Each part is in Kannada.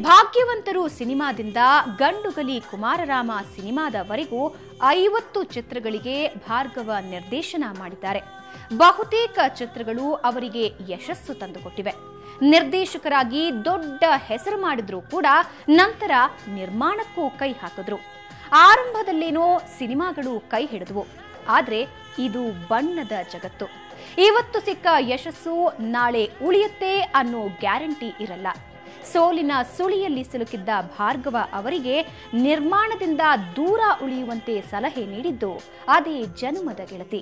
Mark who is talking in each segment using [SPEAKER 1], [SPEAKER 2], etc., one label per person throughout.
[SPEAKER 1] ಭಾಗ್ಯವಂತರು ಸಿನಿಮಾದಿಂದ ಗಂಡುಗಲಿ ಕುಮಾರರಾಮ ಸಿನಿಮಾದವರೆಗೂ ಐವತ್ತು ಚಿತ್ರಗಳಿಗೆ ಭಾರ್ಗವ ನಿರ್ದೇಶನ ಮಾಡಿದ್ದಾರೆ ಬಹುತೇಕ ಚಿತ್ರಗಳು ಅವರಿಗೆ ಯಶಸ್ಸು ತಂದುಕೊಟ್ಟಿವೆ ನಿರ್ದೇಶಕರಾಗಿ ದೊಡ್ಡ ಹೆಸರು ಮಾಡಿದ್ರೂ ಕೂಡ ನಂತರ ನಿರ್ಮಾಣಕ್ಕೂ ಕೈ ಹಾಕಿದ್ರು ಆರಂಭದಲ್ಲೇನೋ ಸಿನಿಮಾಗಳು ಕೈ ಹಿಡಿದವು ಆದ್ರೆ ಇದು ಬಣ್ಣದ ಜಗತ್ತು ಇವತ್ತು ಸಿಕ್ಕ ಯಶಸ್ಸು ನಾಳೆ ಉಳಿಯುತ್ತೆ ಅನ್ನೋ ಗ್ಯಾರಂಟಿ ಇರಲ್ಲ ಸೋಲಿನ ಸುಳಿಯಲ್ಲಿ ಸಿಲುಕಿದ್ದ ಭಾರ್ಗವ ಅವರಿಗೆ ನಿರ್ಮಾಣದಿಂದ ದೂರ ಉಳಿಯುವಂತೆ ಸಲಹೆ ನೀಡಿದ್ದು ಅದೇ ಜನ್ಮದ ಗೆಳತಿ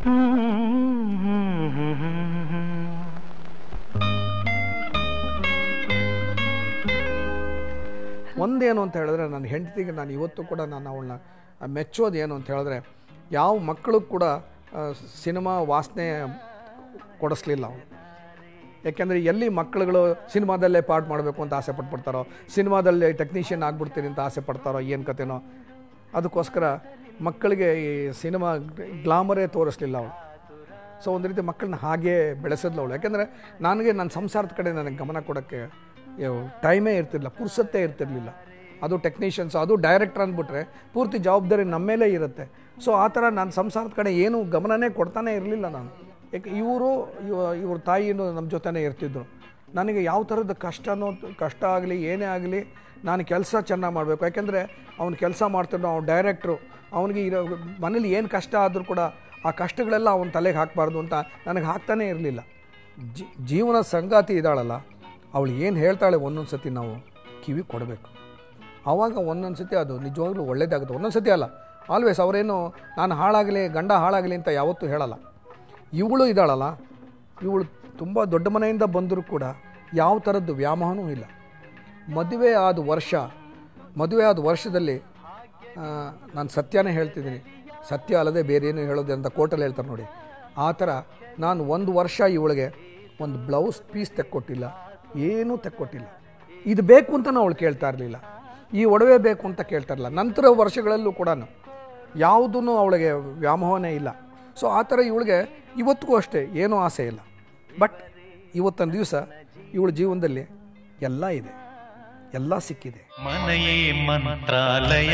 [SPEAKER 2] ಒಂದೇನು ಅಂತ ಹೇಳಿದ್ರೆ ನನ್ನ ಹೆಂಡತಿಗೆ ನಾನು ಇವತ್ತು ಕೂಡ ನಾನು ಅವಳನ್ನ ಮೆಚ್ಚೋದು ಏನು ಅಂತ ಹೇಳಿದ್ರೆ ಯಾವ ಮಕ್ಕಳು ಕೂಡ ಆ, ಸಿನಿಮಾ ವಾಸನೆ ಕೊಡಿಸ್ಲಿಲ್ಲ ಅವನು ಯಾಕೆಂದರೆ ಎಲ್ಲಿ ಮಕ್ಕಳುಗಳು ಸಿನಿಮಾದಲ್ಲೇ ಪಾರ್ಟ್ ಮಾಡಬೇಕು ಅಂತ ಆಸೆ ಪಟ್ಬಿಡ್ತಾರೋ ಸಿನಿಮಾದಲ್ಲಿ ಟೆಕ್ನಿಷಿಯನ್ ಆಗ್ಬಿಡ್ತೀನಿ ಅಂತ ಆಸೆ ಪಡ್ತಾರೋ ಏನು ಕತೆನೋ ಅದಕ್ಕೋಸ್ಕರ ಮಕ್ಕಳಿಗೆ ಈ ಸಿನಿಮಾ ಗ್ಲಾಮರೇ ತೋರಿಸ್ಲಿಲ್ಲ ಅವಳು ಸೊ ಒಂದು ರೀತಿ ಮಕ್ಕಳನ್ನ ಹಾಗೇ ಬೆಳೆಸಿದ್ಲು ಅವಳು ಯಾಕೆಂದರೆ ನನಗೆ ನನ್ನ ಸಂಸಾರದ ಕಡೆ ನನಗೆ ಗಮನ ಕೊಡೋಕ್ಕೆ ಟೈಮೇ ಇರ್ತಿರ್ಲಿಲ್ಲ ಪುರ್ಸತ್ತೇ ಇರ್ತಿರ್ಲಿಲ್ಲ ಅದು ಟೆಕ್ನಿಷಿಯನ್ಸ್ ಅದು ಡೈರೆಕ್ಟರ್ ಅಂದ್ಬಿಟ್ರೆ ಪೂರ್ತಿ ಜವಾಬ್ದಾರಿ ನಮ್ಮ ಮೇಲೇ ಇರುತ್ತೆ ಸೊ ಆ ಥರ ನನ್ನ ಸಂಸಾರದ ಕಡೆ ಏನು ಗಮನನೇ ಕೊಡ್ತಾನೆ ಇರಲಿಲ್ಲ ನಾನು ಯಾಕೆ ಇವರು ಇವ್ರ ತಾಯಿನೂ ನಮ್ಮ ಜೊತೆನೇ ಇರ್ತಿದ್ರು ನನಗೆ ಯಾವ ಥರದ ಕಷ್ಟನೋ ಕಷ್ಟ ಆಗಲಿ ಏನೇ ಆಗಲಿ ನಾನು ಕೆಲಸ ಚೆನ್ನಾಗಿ ಮಾಡಬೇಕು ಯಾಕೆಂದರೆ ಅವ್ನು ಕೆಲಸ ಮಾಡ್ತಿರೋ ಅವ್ನು ಡೈರೆಕ್ಟ್ರು ಅವನಿಗೆ ಇರೋ ಮನೇಲಿ ಏನು ಕಷ್ಟ ಆದರೂ ಕೂಡ ಆ ಕಷ್ಟಗಳೆಲ್ಲ ಅವನ ತಲೆಗೆ ಹಾಕಬಾರ್ದು ಅಂತ ನನಗೆ ಹಾಕ್ತಾನೇ ಇರಲಿಲ್ಲ ಜಿ ಜೀವನ ಸಂಗಾತಿ ಇದ್ದಾಳಲ್ಲ ಅವಳು ಏನು ಹೇಳ್ತಾಳೆ ಒಂದೊಂದು ಸತಿ ನಾವು ಕಿವಿ ಕೊಡಬೇಕು ಆವಾಗ ಒಂದೊಂದು ಸತಿ ಅದು ನಿಜವಾಗ್ಲೂ ಒಳ್ಳೇದಾಗುತ್ತೆ ಒಂದೊಂದು ಸತಿ ಅಲ್ಲ ಆಲ್ವೇಸ್ ಅವರೇನು ನಾನು ಹಾಳಾಗಲಿ ಗಂಡ ಹಾಳಾಗಲಿ ಅಂತ ಯಾವತ್ತೂ ಹೇಳಲ್ಲ ಇವಳು ಇದ್ದಾಳಲ್ಲ ಇವಳು ತುಂಬ ದೊಡ್ಡ ಮನೆಯಿಂದ ಬಂದರೂ ಕೂಡ ಯಾವ ಥರದ್ದು ವ್ಯಾಮೋಹನೂ ಇಲ್ಲ ಮದುವೆ ಆದ ವರ್ಷ ಮದುವೆ ಆದ ವರ್ಷದಲ್ಲಿ ನಾನು ಸತ್ಯನೇ ಹೇಳ್ತಿದ್ದೀನಿ ಸತ್ಯ ಅಲ್ಲದೆ ಬೇರೆ ಏನು ಹೇಳೋದು ಅಂತ ಕೋರ್ಟಲ್ಲಿ ಹೇಳ್ತಾರೆ ನೋಡಿ ಆ ಥರ ನಾನು ಒಂದು ವರ್ಷ ಇವಳಿಗೆ ಒಂದು ಬ್ಲೌಸ್ ಪೀಸ್ ತೆಕ್ಕೊಟ್ಟಿಲ್ಲ ಏನೂ ತೆಕ್ಕೊಟ್ಟಿಲ್ಲ ಇದು ಬೇಕು ಅಂತ ಅವಳು ಕೇಳ್ತಾ ಇರಲಿಲ್ಲ ಈ ಒಡವೆ ಬೇಕು ಅಂತ ಕೇಳ್ತಾ ಇರಲಿಲ್ಲ ನಂತರ ವರ್ಷಗಳಲ್ಲೂ ಕೂಡ ಯಾವುದೂ ಅವಳಿಗೆ ವ್ಯಾಮೋಹನೇ ಇಲ್ಲ ಸೊ ಆ ಥರ ಇವಳಿಗೆ ಇವತ್ತಿಗೂ ಅಷ್ಟೇ ಏನೂ ಆಸೆ ಇಲ್ಲ ಬಟ್ ಇವತ್ತೊಂದು ದಿವಸ ಇವಳ ಜೀವನದಲ್ಲಿ ಎಲ್ಲ ಇದೆ ಎಲ್ಲ ಸಿಕ್ಕಿದೆ
[SPEAKER 3] ಮನೆಯೇ ಮಂತ್ರಾಲಯ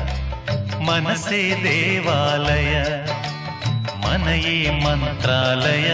[SPEAKER 3] ಮನಸ್ಸೇ ದೇವಾಲಯ ಮನೆಯೇ ಮಂತ್ರಾಲಯ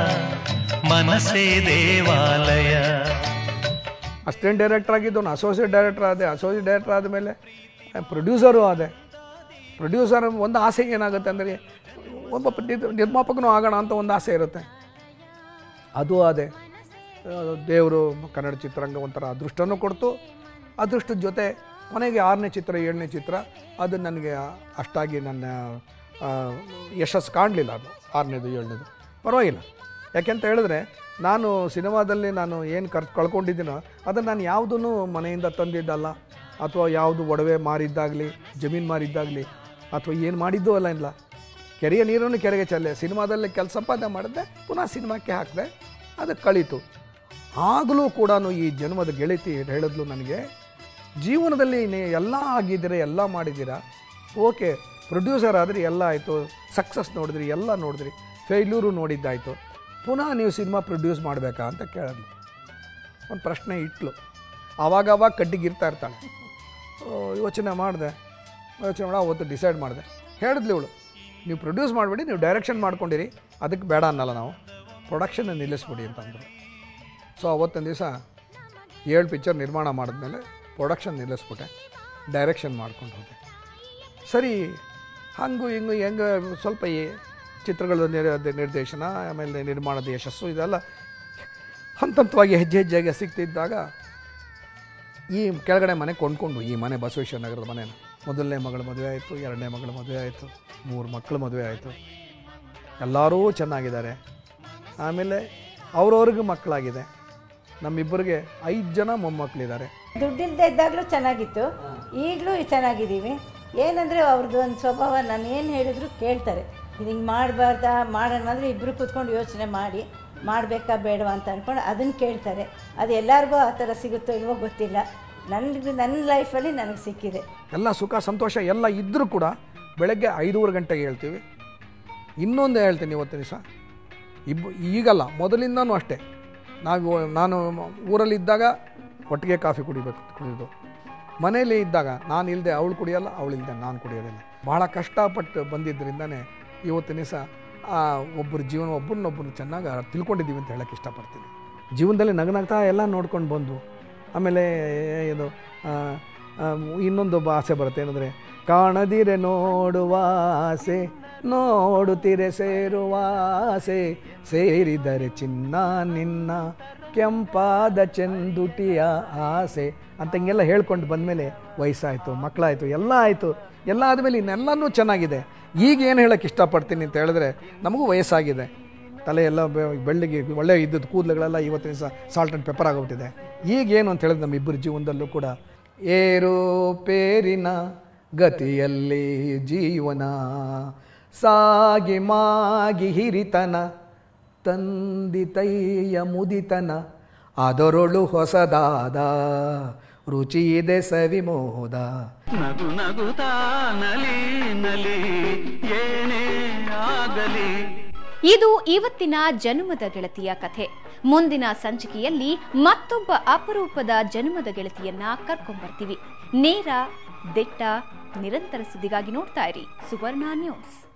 [SPEAKER 3] ಮನಸ್ಸೇ ದೇವಾಲಯ
[SPEAKER 2] ಅಸಿಸ್ಟೆಂಟ್ ಡೈರೆಕ್ಟರ್ ಆಗಿದ್ದು ಅಸೋಸಿಯೇಟ್ ಡೈರೆಕ್ಟರ್ ಆದೆ ಅಸೋಸಿಯೇಟ್ ಡೈರೆಕ್ಟರ್ ಆದಮೇಲೆ ಪ್ರೊಡ್ಯೂಸರು ಆದೆ ಪ್ರೊಡ್ಯೂಸರ್ ಒಂದು ಆಸೆ ಏನಾಗುತ್ತೆ ಅಂದರೆ ಒಬ್ಬ ನಿರ್- ನಿರ್ಮಾಪಕನೂ ಆಗೋಣ ಅಂತ ಒಂದು ಆಸೆ ಇರುತ್ತೆ ಅದು ಅದೇ ದೇವರು ಕನ್ನಡ ಚಿತ್ರರಂಗ ಒಂಥರ ಅದೃಷ್ಟನೂ ಕೊಡ್ತು ಅದೃಷ್ಟದ ಜೊತೆ ಕೊನೆಗೆ ಆರನೇ ಚಿತ್ರ ಏಳನೇ ಚಿತ್ರ ಅದು ನನಗೆ ಅಷ್ಟಾಗಿ ನನ್ನ ಆ, ಯಶಸ್ಸು ಕಾಣಲಿಲ್ಲ ಅದು ಆರನೇದು ಏಳನೇದು ಪರವಾಗಿಲ್ಲ ಯಾಕೆಂತ ಹೇಳಿದ್ರೆ ನಾನು ಸಿನಿಮಾದಲ್ಲಿ ನಾನು ಏನು ಕರ್ ಕಳ್ಕೊಂಡಿದ್ದೀನೋ ಅದನ್ನು ನಾನು ಯಾವುದೂ ಮನೆಯಿಂದ ತಂದಿದ್ದಲ್ಲ ಅಥವಾ ಯಾವುದು ಒಡವೆ ಮಾರಿದ್ದಾಗಲಿ ಜಮೀನು ಮಾರಿದ್ದಾಗಲಿ ಅಥವಾ ಏನು ಮಾಡಿದ್ದೂ ಅಲ್ಲ ಇಲ್ಲ ಕೆರೆಯ ನೀರನ್ನು ಕೆರೆಗೆ ಚೆಲ್ಲೆ ಸಿನಿಮಾದಲ್ಲಿ ಕೆಲಸ ಸಂಪಾದನೆ ಮಾಡಿದೆ ಪುನಃ ಸಿನಿಮಾಕ್ಕೆ ಹಾಕಿದೆ ಅದು ಕಳೀತು ಆಗಲೂ ಕೂಡ ಈ ಜನ್ಮದ ಗೆಳತಿ ಹೇಳಿದ್ಲು ನನಗೆ ಜೀವನದಲ್ಲಿ ನೀ ಎಲ್ಲ ಆಗಿದ್ದೀರ ಎಲ್ಲ ಮಾಡಿದ್ದೀರಾ ಓಕೆ ಪ್ರೊಡ್ಯೂಸರ್ ಆದರೆ ಎಲ್ಲ ಆಯಿತು ಸಕ್ಸಸ್ ನೋಡಿದ್ರಿ ಎಲ್ಲ ನೋಡಿದ್ರಿ ಫೇಲ್ಯೂರು ನೋಡಿದ್ದಾಯಿತು ಪುನಃ ನೀವು ಸಿನಿಮಾ ಪ್ರೊಡ್ಯೂಸ್ ಮಾಡಬೇಕಾ ಅಂತ ಕೇಳಿದ್ಲು ಒಂದು ಪ್ರಶ್ನೆ ಇಟ್ಲು ಆವಾಗ ಅವಾಗ ಕಡ್ಡಿಗಿರ್ತಾ ಇರ್ತಾಳೆ ಓ, ಯೋಚನೆ ಮಾಡಿದೆ ಯೋಚನೆ ಮಾಡಿ ಅವತ್ತು ಡಿಸೈಡ್ ಮಾಡಿದೆ ಹೇಳಿದ್ಲು ಇವಳು ನೀವು ಪ್ರೊಡ್ಯೂಸ್ ಮಾಡಿಬಿಡಿ ನೀವು ಡೈರೆಕ್ಷನ್ ಮಾಡ್ಕೊಂಡಿರಿ ಅದಕ್ಕೆ ಬೇಡ ಅನ್ನಲ್ಲ ನಾವು ಪ್ರೊಡಕ್ಷನ್ನ ನಿಲ್ಲಿಸ್ಬಿಡಿ ಅಂತಂದರು ಸೊ ಅವತ್ತೊಂದು ದಿವಸ ಏಳು ಪಿಕ್ಚರ್ ನಿರ್ಮಾಣ ಮಾಡಿದ್ಮೇಲೆ ಪ್ರೊಡಕ್ಷನ್ ನಿಲ್ಲಿಸ್ಬಿಟ್ಟೆ ಡೈರೆಕ್ಷನ್ ಮಾಡ್ಕೊಂಡು ಹೋದೆ ಸರಿ ಹಂಗು ಹಿಂಗು ಹೆಂಗೆ ಸ್ವಲ್ಪ ಈ ಚಿತ್ರಗಳ ನಿರ್- ನಿರ್ದೇಶನ ಆಮೇಲೆ ನಿರ್ಮಾಣದ ಯಶಸ್ಸು ಇದೆಲ್ಲ ಹಂತ ಹಂತವಾಗಿ ಹೆಜ್ಜೆ ಹೆಜ್ಜೆಗೆ ಸಿಗ್ತಿದ್ದಾಗ ಈ ಕೆಳಗಡೆ ಮನೆ ಕೊಂಡ್ಕೊಂಡು ಈ ಮನೆ ಬಸವೇಶ್ವರ ನಗರದ ಮನೇನ ಮೊದಲನೇ ಮಗಳ ಮದುವೆ ಆಯಿತು ಎರಡನೇ ಮಗಳ ಮದುವೆ ಆಯಿತು ಮೂರು ಮಕ್ಕಳ ಮದುವೆ ಆಯಿತು ಎಲ್ಲರೂ ಚೆನ್ನಾಗಿದ್ದಾರೆ ಆಮೇಲೆ ಅವ್ರವ್ರಿಗೆ ಮಕ್ಕಳಾಗಿದೆ ನಮ್ಮಿಬ್ಬರಿಗೆ ಐದು ಜನ ಮೊಮ್ಮಕ್ಕಳಿದ್ದಾರೆ
[SPEAKER 4] ದುಡ್ಡಿಲ್ದೇ ಇದ್ದಾಗಲೂ ಚೆನ್ನಾಗಿತ್ತು ಈಗಲೂ ಚೆನ್ನಾಗಿದ್ದೀವಿ ಏನಂದರೆ ಅವ್ರದ್ದು ಒಂದು ಸ್ವಭಾವ ನಾನು ಏನು ಹೇಳಿದ್ರು ಕೇಳ್ತಾರೆ ಇದು ಹಿಂಗೆ ಮಾಡಬಾರ್ದಾ ಮಾಡೋಣ ಅಂದರೆ ಇಬ್ಬರು ಕೂತ್ಕೊಂಡು ಯೋಚನೆ ಮಾಡಿ ಮಾಡಬೇಕಾ ಬೇಡವಾ ಅಂತ ಅಂದ್ಕೊಂಡು ಅದನ್ನು ಕೇಳ್ತಾರೆ ಅದು ಎಲ್ಲರಿಗೂ ಆ ಥರ ಸಿಗುತ್ತೋ ಇಲ್ವೋ ಗೊತ್ತಿಲ್ಲ ನನಗೆ ನನ್ನ ಲೈಫಲ್ಲಿ ನನಗೆ ಸಿಕ್ಕಿದೆ
[SPEAKER 2] ಎಲ್ಲ ಸುಖ ಸಂತೋಷ ಎಲ್ಲ ಇದ್ದರೂ ಕೂಡ ಬೆಳಗ್ಗೆ ಐದೂವರೆ ಗಂಟೆಗೆ ಹೇಳ್ತೀವಿ ಇನ್ನೊಂದು ಹೇಳ್ತೀನಿ ಇವತ್ತು ದಿವಸ ಇಬ್ಬ ಈಗಲ್ಲ ಮೊದಲಿಂದನೂ ಅಷ್ಟೇ ನಾವು ನಾನು ಊರಲ್ಲಿದ್ದಾಗ ಒಟ್ಟಿಗೆ ಕಾಫಿ ಕುಡಿಬೇಕು ಕುಡಿಯೋದು ಮನೇಲಿ ಇದ್ದಾಗ ನಾನು ಇಲ್ಲದೆ ಅವಳು ಕುಡಿಯೋಲ್ಲ ಅವಳು ಇಲ್ಲದೆ ನಾನು ಕುಡಿಯೋದಿಲ್ಲ ಭಾಳ ಕಷ್ಟಪಟ್ಟು ಬಂದಿದ್ದರಿಂದನೇ ಇವತ್ತಿನ ದಿವಸ ಒಬ್ಬರ ಜೀವನ ಒಬ್ಬರನ್ನೊಬ್ಬರು ಚೆನ್ನಾಗಿ ತಿಳ್ಕೊಂಡಿದ್ದೀವಿ ಅಂತ ಹೇಳಕ್ಕೆ ಇಷ್ಟಪಡ್ತೀನಿ ಜೀವನದಲ್ಲಿ ನಗನಗ್ತಾ ಎಲ್ಲ ನೋಡ್ಕೊಂಡು ಬಂದು ಆಮೇಲೆ ಇದು ಆ, ಆ, ಇನ್ನೊಂದು ಒಬ್ಬ ಆಸೆ ಬರುತ್ತೆ ಏನಂದರೆ ಕಾಣದಿರೆ ನೋಡುವ ಆಸೆ ನೋಡುತ್ತಿರೆ ಸೇರುವ ಆಸೆ ಸೇರಿದರೆ ಚಿನ್ನ ನಿನ್ನ ಕೆಂಪಾದ ಚೆಂದುಟಿಯ ಆಸೆ ಅಂತ ಹಿಂಗೆಲ್ಲ ಹೇಳ್ಕೊಂಡು ಬಂದಮೇಲೆ ವಯಸ್ಸಾಯಿತು ಮಕ್ಕಳಾಯಿತು ಎಲ್ಲ ಆಯಿತು ಎಲ್ಲ ಆದಮೇಲೆ ಇನ್ನೆಲ್ಲನೂ ಚೆನ್ನಾಗಿದೆ ಈಗ ಏನು ಹೇಳೋಕ್ಕೆ ಇಷ್ಟಪಡ್ತೀನಿ ಅಂತ ಹೇಳಿದ್ರೆ ನಮಗೂ ವಯಸ್ಸಾಗಿದೆ ತಲೆ ಎಲ್ಲ ಬೆ- ಬೆಳ್ಳಿಗೆ ಒಳ್ಳೆ ಇದ್ದದ್ದು ಕೂದಲುಗಳೆಲ್ಲ ಇವತ್ತಿನ ದಿವಸ ಸಾಲ್ಟ್ ಆ್ಯಂಡ್ ಪೆಪ್ಪರ್ ಆಗೋಗ್ಬಿಟ್ಟಿದೆ ಈಗೇನು ಅಂತ ಹೇಳಿದ್ರೆ ನಮ್ಮ ಇಬ್ಬರ ಜೀವನದಲ್ಲೂ ಕೂಡ ಏರು ಪೇರಿನ ಗತಿಯಲ್ಲಿ ಜೀವನ ಸಾಗಿ ಮಾಗಿ ಹಿರಿತನ ತಂದಿತೈಯ ಮುದಿತನ ಅದರೊಳು ಹೊಸದಾದ ರುಚಿ ಇದೆ ಸವಿಮೋದ
[SPEAKER 5] ನಗು ನಗುತ್ತಾ ನಲಿ ನಲಿ ಏನೇ ಆಗಲಿ
[SPEAKER 1] ಇದು ಇವತ್ತಿನ ಜನ್ಮದ ಗೆಳತಿಯ ಕಥೆ ಮುಂದಿನ ಸಂಚಿಕೆಯಲ್ಲಿ ಮತ್ತೊಬ್ಬ ಅಪರೂಪದ ಜನ್ಮದ ಗೆಳತಿಯನ್ನ ಕರ್ಕೊಂಡ್ಬರ್ತೀವಿ ನೇರ ದಿಟ್ಟ ನಿರಂತರ ಸುದ್ದಿಗಾಗಿ ನೋಡ್ತಾ ಇರಿ ಸುವರ್ಣ ನ್ಯೂಸ್